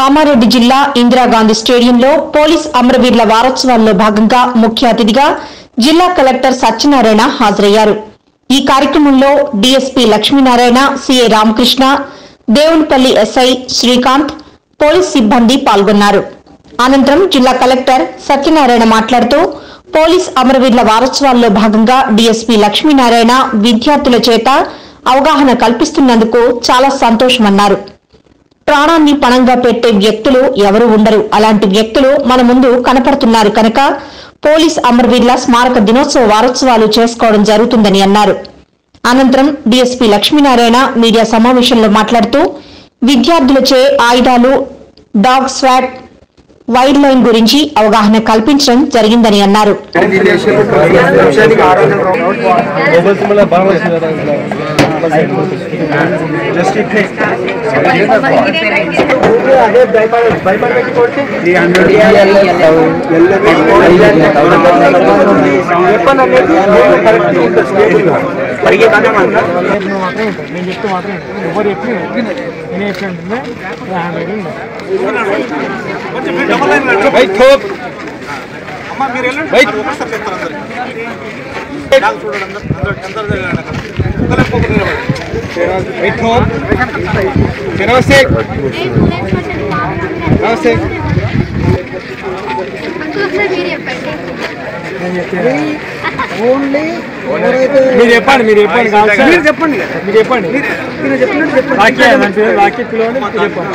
కామారెడ్డి జిల్లా ఇందిరాగాంధీ స్టేడియంలో పోలీస్ అమరవీరుల వారోత్సవాల్లో భాగంగా ముఖ్య అతిథిగా జిల్లా కలెక్టర్ సత్యనారాయణ హాజరయ్యారు ఈ కార్యక్రమంలో DSP Lakshminarayana CA Ramakrishna Devunipalli SI Srikanth police సిబ్బంది పాల్గొన్నారు అనంతరం జిల్లా కలెక్టర్ సత్యనారాయణ మాట్లాడుతూ పోలీస్ అమరవీరుల వారోత్సవాల్లో భాగంగా డీఎస్పీ లక్ష్మీనారాయణ విద్యార్థుల చేత అవగాహన కల్పిస్తున్నందుకు చాలా సంతోషమన్నారు ప్రాణాన్ని పణంగా పెట్టే వ్యక్తులు ఎవరు ఉండరు అలాంటి వ్యక్తులు మన ముందు కనపడుతున్నారు కనుక పోలీస్ అమరవీరుల స్మారక దినోత్సవ వారోత్సవాలు చేసుకోవడం జరుగుతుందని అన్నారు అనంతరం డీఎస్పీ లక్ష్మీనారాయణ మీడియా సమావేశంలో మాట్లాడుతూ విద్యార్థులచే ఆయుధాలు డాగ్ స్వాట్ వైడ్ లైన్ గురించి అవగాహన కల్పించడం జరిగిందని అన్నారు నేను చెప్తే మాత్రం ఎవరు చెప్పి నేను చెప్పినట్టుందే hand right hope right right hope నమస్తే నమస్తే మీరు చెప్పండి మీరు చెప్పండి కావాలి సార్. మీరు చెప్పండి మీరు చెప్పండి మీరు చెప్పినట్టు చెప్పండి రాఖీ దాని పేరు రాఖీ పిలవండి మీరు చెప్పండి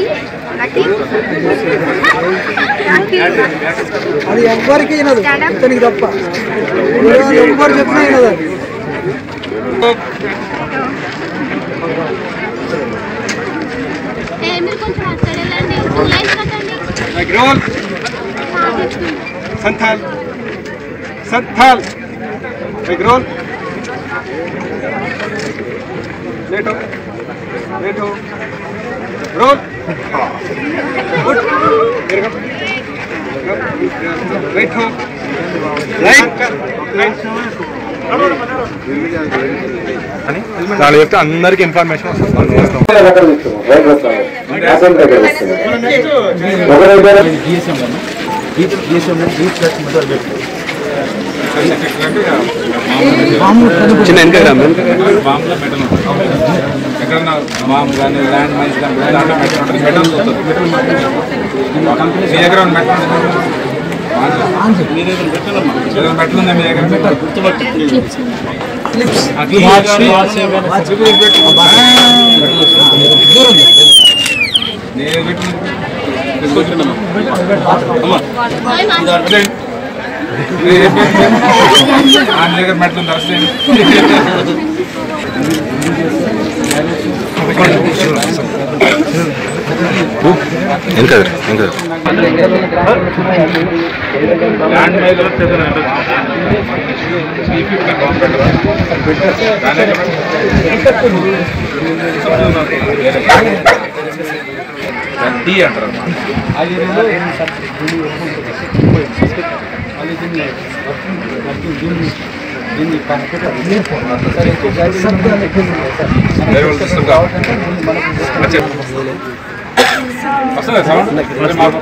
అది ఎవ్వరికి వినదు ఇతనికి తప్ప ఎవ్వరు చెప్పినా వినదు అది. మీరు కొంచెం అక్కడ వెళ్ళండి లైన్ కట్టండి అగ్రోల్ సంథాల్ సంథాల్ అగ్రోల్ లేటో లేటో రోల్ గుడ్ రైట్ హో రైట్ దాని చెప్తే అందరికి ఇన్ఫర్మేషన్ వస్తుంది చిన్న వెనక బాంబులో మెటల్ ఉంటుంది ఎక్కడన్నా బాంబు కానీ ల్యాండ్ మైన్స్ కానీ దాంట్లో మెటల్ ఉంటుంది మెటల్స్ వస్తుంది మీ దగ్గర ఉన్న మెటల్ ఉంటుంది? మీ దగ్గర మెటల్ అమ్మా. మీ దగ్గర మెటల్ ఉందా మీ దగ్గర ఆ క్లిప్స్ నేను పెట్టిన తీసుకొచ్చిండమ్మా అమ్మా అదే. మీరు చెప్పేది ఆయన దగ్గర మెటల్ ఉంది అరెస్ట్ చేయండి. వెనక వెనక ల్యాండ్ మైన్లో చేతులు త్రీ ఫిఫ్టీ బాంబు పెట్టరా కానీ టీ అంటారు వేరే వాళ్ళు సిస్టమ్ కావాలి అచ్చా. వస్తుందా సౌండ్ మరి మాకు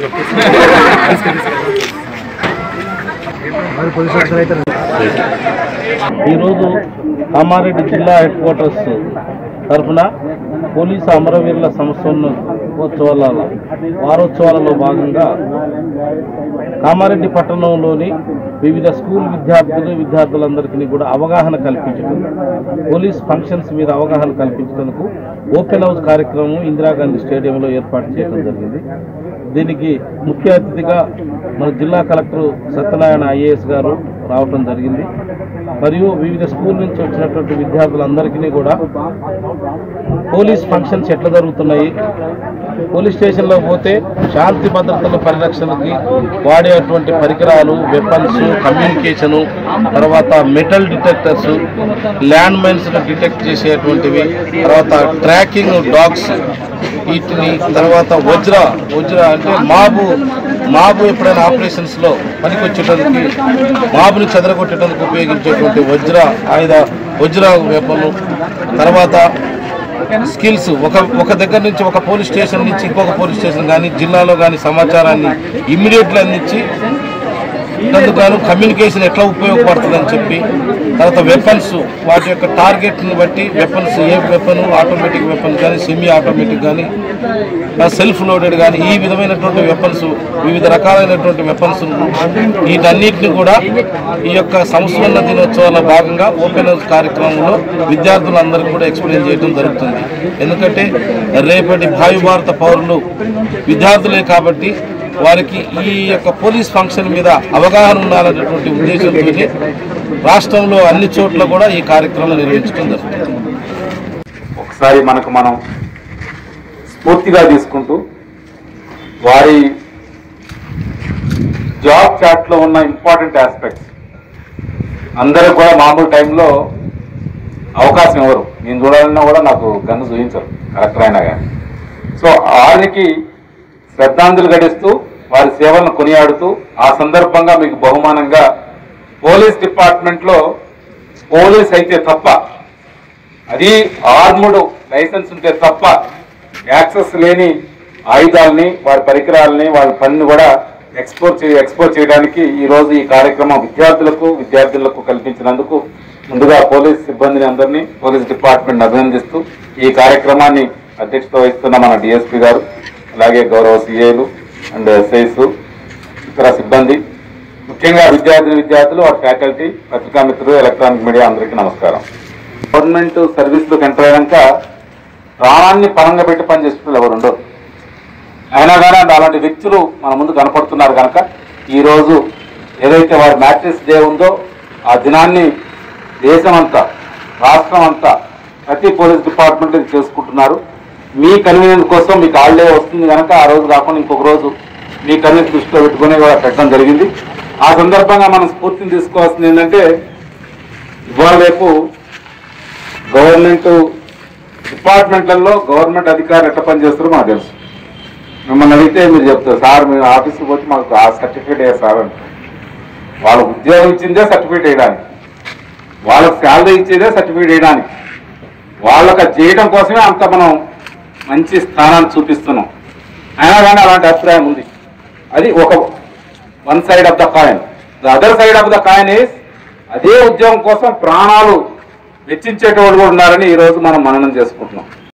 ఈరోజు కామారెడ్డి జిల్లా హెడ్ క్వార్టర్స్ తరఫున పోలీసు అమరవీరుల సంస్థోత్సవాల వారోత్సవాలలో భాగంగా కామారెడ్డి పట్టణంలోని వివిధ స్కూల్ విద్యార్థులు విద్యార్థులందరికీ కూడా అవగాహన కల్పించడం పోలీస్ ఫంక్షన్స్ మీద అవగాహన కల్పించడానికి ఓపెన్ హౌస్ కార్యక్రమం ఇందిరాగాంధీ స్టేడియంలో ఏర్పాటు చేయడం జరిగింది దీనికి ముఖ్య అతిథిగా మన జిల్లా కలెక్టర్ సత్యనారాయణ ఐఏఎస్ గారు రావటం జరిగింది మరియు వివిధ స్కూల్ నుంచి వచ్చినటువంటి విద్యార్థులందరికీ కూడా పోలీస్ ఫంక్షన్స్ ఎట్లా జరుగుతున్నాయి పోలీస్ స్టేషన్లో పోతే శాంతి భద్రతల పరిరక్షణకి వాడేటువంటి పరికరాలు వెపన్స్ కమ్యూనికేషను తర్వాత metal detectors land mines detect చేసేటువంటివి తర్వాత ట్రాకింగ్ డాగ్స్ వీటిని తర్వాత వజ్ర వజ్ర అంటే మాబు మాబు ఎప్పుడైనా ఆపరేషన్స్లో పనికొచ్చేటానికి మాబుని చెదరగొట్టడానికి ఉపయోగించేటువంటి వజ్ర ఆయుధ వజ్ర వెపన్లు తర్వాత స్కిల్స్ ఒక ఒక దగ్గర నుంచి ఒక పోలీస్ స్టేషన్ నుంచి ఇంకొక పోలీస్ స్టేషన్ కానీ జిల్లాలో కానీ సమాచారాన్ని ఇమ్మీడియట్లీ అందించి అందుకు గాను కమ్యూనికేషన్ ఎట్లా ఉపయోగపడుతుందని చెప్పి తర్వాత వెపన్స్ వాటి యొక్క టార్గెట్ని బట్టి వెపన్స్ ఏ వెపన్ ఆటోమేటిక్ వెపన్ కానీ సెమీ ఆటోమేటిక్ కానీ సెల్ఫ్ లోడెడ్ కానీ ఈ విధమైనటువంటి వెపన్స్ వివిధ రకాలైనటువంటి వెపన్స్ వీటన్నిటిని కూడా ఈ యొక్క సంస్మరణ దినోత్సవాల భాగంగా ఓపెన్ హౌస్ కార్యక్రమంలో విద్యార్థులందరికీ కూడా ఎక్స్ప్లెయిన్ చేయడం జరుగుతుంది ఎందుకంటే రేపటి భావి భారత పౌరులు విద్యార్థులే కాబట్టి వారికి ఈ యొక్క పోలీస్ ఫంక్షన్ మీద అవగాహన ఉండాలనేటువంటి ఉద్దేశంతో రాష్ట్రంలో అన్ని చోట్ల కూడా ఈ కార్యక్రమం నిర్వహించడం జరుగుతుంది ఒకసారి మనకు మనం స్ఫూర్తిగా తీసుకుంటూ వారి జాబ్ చాట్లో ఉన్న ఇంపార్టెంట్ ఆస్పెక్ట్స్ అందరూ కూడా మామూలు టైంలో అవకాశం ఇవ్వరు నేను చూడాలన్నా కూడా నాకు గన్ను చూపించరు కలెక్టర్ అయినా కానీ సో వారికి శ్రద్ధాంజలి గడిస్తూ వారి సేవలను కొనియాడుతూ ఆ సందర్భంగా మీకు బహుమానంగా పోలీస్ డిపార్ట్మెంట్లో పోలీస్ అయితే తప్ప అది ఆర్ముడు లైసెన్స్ ఉంటే తప్ప యాక్సెస్ లేని ఆయుధాలని వారి పరికరాలని వాళ్ళ పనిని కూడా ఎక్స్పోర్ట్ చే ఎక్స్పోర్ట్ చేయడానికి ఈ రోజు ఈ కార్యక్రమం విద్యార్థులకు విద్యార్థులకు కల్పించినందుకు ముందుగా పోలీస్ సిబ్బందిని అందరినీ పోలీస్ డిపార్ట్మెంట్ అభినందిస్తూ ఈ కార్యక్రమాన్ని అధ్యక్షత వహిస్తున్న మన డిఎస్పీ గారు అలాగే గౌరవ సిఏలు అండ్ ఎస్ఐస్ ఇతర సిబ్బంది ముఖ్యంగా విద్యార్థిని విద్యార్థులు వారి ఫ్యాకల్టీ పత్రికా మిత్రులు ఎలక్ట్రానిక్ మీడియా అందరికీ నమస్కారం గవర్నమెంట్ సర్వీస్లోకి ఎంటర్ అయ్యాక ప్రాణాన్ని పరంగా పెట్టి పనిచేస్తున్న ఎవరు ఉండరు అయినా కానీ అలాంటి వ్యక్తులు మన ముందు కనపడుతున్నారు కనుక ఈరోజు ఏదైతే వారి మ్యాట్రిక్స్ డే ఉందో ఆ దినాన్ని దేశం అంతా రాష్ట్రం అంతా ప్రతి పోలీస్ డిపార్ట్మెంట్ ఇది చేసుకుంటున్నారు మీ కన్వీనియన్స్ కోసం మీకు హాలిడే వస్తుంది కనుక ఆ రోజు కాకుండా ఇంకొక రోజు మీ కన్వీనియన్స్ దృష్టిలో పెట్టుకుని కూడా పెట్టడం జరిగింది ఆ సందర్భంగా మనం స్ఫూర్తిని తీసుకోవాల్సింది ఏంటంటే ఇవాళ రేపు గవర్నమెంట్ డిపార్ట్మెంట్లలో గవర్నమెంట్ అధికారులు ఎట్లా పనిచేస్తారో మాకు తెలుసు మిమ్మల్ని అడిగితే మీరు చెప్తారు సార్ మీరు ఆఫీస్కి పోతే మాకు ఆ సర్టిఫికేట్ ఏ సార్ అంటారు వాళ్ళ ఉద్యోగం ఇచ్చిందే సర్టిఫికేట్ వేయడానికి వాళ్ళకి శాలరీ ఇచ్చేదే సర్టిఫికేట్ వేయడానికి వాళ్ళకి అది చేయడం కోసమే అంత మనం మంచి స్థానాన్ని చూపిస్తున్నాం అయినా కానీ అలాంటి అభిప్రాయం ఉంది అది ఒక one side of the coin the other side of the coin is అదే ఉద్యోగం కోసం ప్రాణాలు వెచ్చించేటోళ్ళు కూడా ఉన్నారని ఈ రోజు మనం మననం చేసుకుంటున్నాం